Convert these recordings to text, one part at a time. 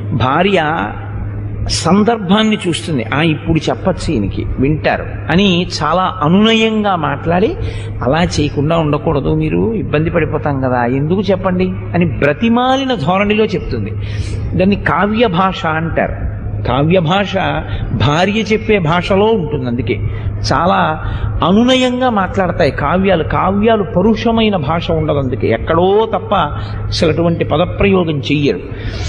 భార్య సందర్భాన్ని చూస్తుంది ఆ ఇప్పుడు చెప్పచ్చు ఈయనకి వింటారు అని చాలా అనునయంగా మాట్లాడి అలా చేయకుండా ఉండకూడదు మీరు ఇబ్బంది పడిపోతాం కదా ఎందుకు చెప్పండి అని బ్రతిమాలిన ధోరణిలో చెప్తుంది దాన్ని కావ్య భాష అంటారు కావ్య భాష భార్య చెప్పే భాషలో ఉంటుంది అందుకే చాలా అనునయంగా మాట్లాడతాయి కావ్యాలు కావ్యాలు పరుషమైన భాష ఉండదు అందుకే ఎక్కడో తప్ప అసలు అటువంటి పదప్రయోగం చెయ్యరు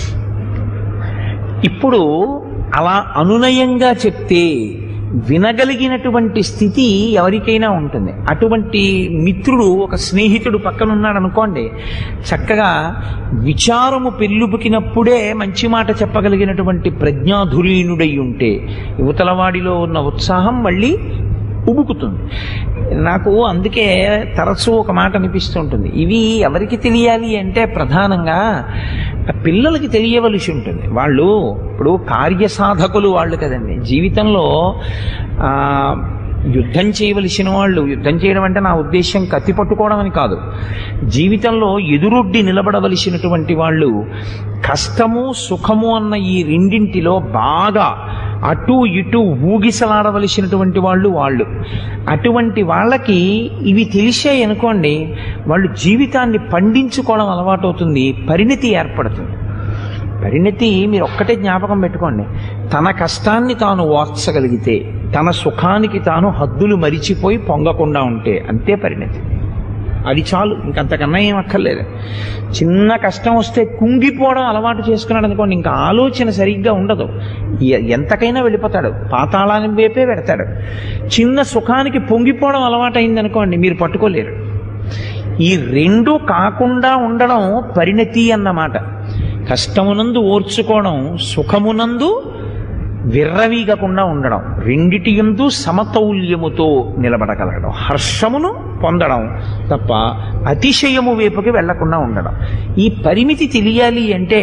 ఇప్పుడు అలా అనునయంగా చెప్తే వినగలిగినటువంటి స్థితి ఎవరికైనా ఉంటుంది అటువంటి మిత్రుడు ఒక స్నేహితుడు పక్కన ఉన్నాడు అనుకోండి చక్కగా విచారము పెళ్ళుబుకినప్పుడే మంచి మాట చెప్పగలిగినటువంటి ప్రజ్ఞాధురీనుడై ఉంటే యువతలవాడిలో ఉన్న ఉత్సాహం మళ్ళీ ఉబుకుతుంది నాకు అందుకే తరచూ ఒక మాట అనిపిస్తుంటుంది ఇవి ఎవరికి తెలియాలి అంటే ప్రధానంగా పిల్లలకి తెలియవలసి ఉంటుంది వాళ్ళు ఇప్పుడు కార్యసాధకులు వాళ్ళు కదండి జీవితంలో ఆ, యుద్ధం చేయవలసిన వాళ్ళు యుద్ధం చేయడం అంటే నా ఉద్దేశం కత్తి పట్టుకోవడం అని కాదు జీవితంలో ఎదురొడ్డి నిలబడవలసినటువంటి వాళ్ళు కష్టము సుఖము అన్న ఈ రెండింటిలో బాగా అటు ఇటు ఊగిసలాడవలసినటువంటి వాళ్ళు వాళ్ళు అటువంటి వాళ్ళకి ఇవి తెలిసాయి అనుకోండి వాళ్ళు జీవితాన్ని పండించుకోవడం అలవాటవుతుంది పరిణతి ఏర్పడుతుంది పరిణతి మీరు ఒక్కటే జ్ఞాపకం పెట్టుకోండి తన కష్టాన్ని తాను ఓర్చగలిగితే తన సుఖానికి తాను హద్దులు మరిచిపోయి పొంగకుండా ఉంటే అంతే పరిణతి అది చాలు ఇంకంతకన్నా ఏం అక్కర్లేదు చిన్న కష్టం వస్తే కుంగిపోవడం అలవాటు చేసుకున్నాడు అనుకోండి ఇంకా ఆలోచన సరిగ్గా ఉండదు ఎ- ఎంతకైనా వెళ్ళిపోతాడు పాతాళాన్ని వైపే పెడతాడు చిన్న సుఖానికి పొంగిపోవడం అలవాటు అయిందనుకోండి మీరు పట్టుకోలేరు ఈ రెండు కాకుండా ఉండడం పరిణతి అన్నమాట కష్టమునందు ఓర్చుకోవడం సుఖమునందు విర్రవీగకుండా ఉండడం రెండిటి ఎందు సమతౌల్యముతో నిలబడగలగడం హర్షమును పొందడం తప్ప అతిశయము వైపుకి వెళ్లకుండా ఉండడం ఈ పరిమితి తెలియాలి అంటే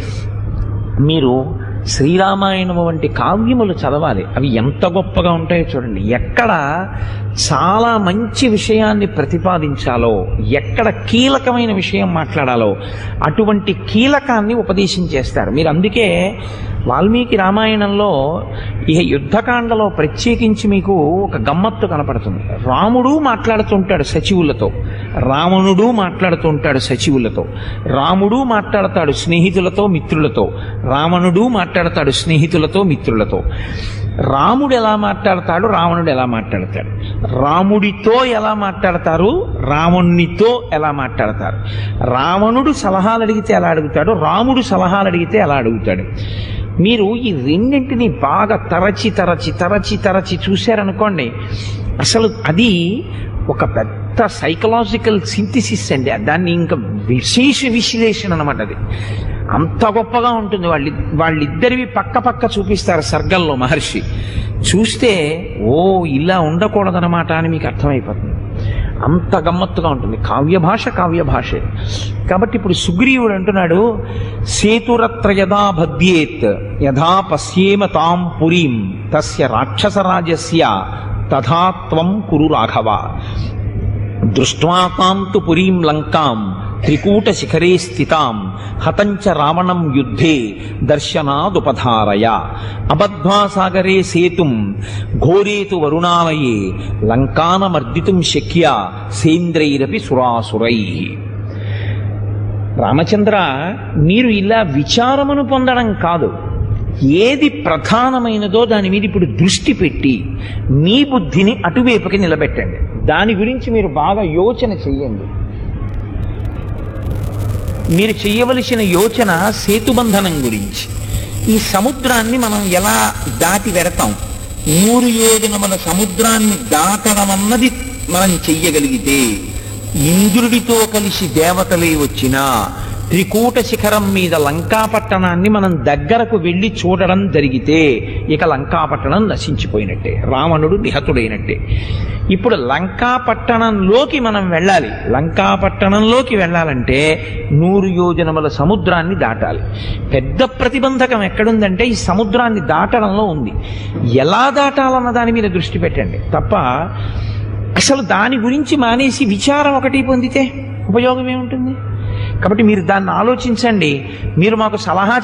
మీరు శ్రీరామాయణము వంటి కావ్యములు చదవాలి అవి ఎంత గొప్పగా ఉంటాయో చూడండి ఎక్కడ చాలా మంచి విషయాన్ని ప్రతిపాదించాలో ఎక్కడ కీలకమైన విషయం మాట్లాడాలో అటువంటి కీలకాన్ని ఉపదేశం చేస్తారు మీరు అందుకే వాల్మీకి రామాయణంలో ఇక యుద్ధకాండలో ప్రత్యేకించి మీకు ఒక గమ్మత్తు కనపడుతుంది రాముడు మాట్లాడుతుంటాడు సచివులతో రావణుడు మాట్లాడుతుంటాడు సచివులతో రాముడు మాట్లాడతాడు స్నేహితులతో మిత్రులతో రావణుడు మాట్లాడతాడు స్నేహితులతో మిత్రులతో రాముడు ఎలా మాట్లాడతాడు రావణుడు ఎలా మాట్లాడతాడు రాముడితో ఎలా మాట్లాడతారు రావణునితో ఎలా మాట్లాడతారు రావణుడు సలహాలు అడిగితే ఎలా అడుగుతాడు రాముడు సలహాలు అడిగితే ఎలా అడుగుతాడు మీరు ఈ రెండింటిని బాగా తరచి తరచి తరచి తరచి చూశారనుకోండి అసలు అది ఒక పెద్ద సైకలాజికల్ సింథసిస్ అండి దాన్ని ఇంకా విశేష విశ్లేషణ అనమాట అది అంత గొప్పగా ఉంటుంది వాళ్ళి వాళ్ళిద్దరివి పక్క పక్క చూపిస్తారు సర్గంలో మహర్షి చూస్తే ఓ ఇలా ఉండకూడదన్నమాట అని మీకు అర్థమైపోతుంది అంత గమ్మత్తుగా ఉంటుంది కావ్య భాష కావ్య భాషే కాబట్టి ఇప్పుడు సుగ్రీవుడు అంటున్నాడు సేతురత్ర యదా భద్యేత్ యథా పశ్యేమ తాం పురీం తస్య రాక్షసరాజస్య తథా త్వం కురు రాఘవ దృష్ట్వా తాం తు పురీం లంకాం త్రికూట శిఖరే స్థితాం హతంచ రావణం యుద్ధే దర్శనాదుపధారయ అబద్ధ్వా సాగరే సేతుం ఘోరేతు వరుణాలయే లంకానమర్దితుం శక్య సేంద్రైరపి సురాసురై రామచంద్ర మీరు ఇలా విచారమును పొందడం కాదు ఏది ప్రధానమైనదో దాని మీద ఇప్పుడు దృష్టి పెట్టి మీ బుద్ధిని అటువైపుకి నిలబెట్టండి దాని గురించి మీరు బాగా యోచన చెయ్యండి మీరు చేయవలసిన యోచన సేతుబంధనం గురించి ఈ సముద్రాన్ని మనం ఎలా దాటి వెడతాం మూడు యోజనముల సముద్రాన్ని దాటడం అన్నది మనం చెయ్యగలిగితే ఇంద్రుడితో కలిసి దేవతలే వచ్చినా త్రికూట శిఖరం మీద లంకాపట్టణాన్ని మనం దగ్గరకు వెళ్ళి చూడడం జరిగితే ఇక లంకాపట్టణం నశించిపోయినట్టే రావణుడు నిహతుడైనట్టే ఇప్పుడు లంకాపట్టణంలోకి మనం వెళ్ళాలి లంకాపట్టణంలోకి వెళ్ళాలంటే నూరు యోజనముల సముద్రాన్ని దాటాలి పెద్ద ప్రతిబంధకం ఎక్కడుందంటే ఈ సముద్రాన్ని దాటడంలో ఉంది ఎలా దాటాలన్న దాని మీద దృష్టి పెట్టండి తప్ప అసలు దాని గురించి మానేసి విచారం ఒకటి పొందితే ఉపయోగం ఏముంటుంది కాబట్టి మీరు దాన్ని ఆలోచించండి మీరు మాకు సలహా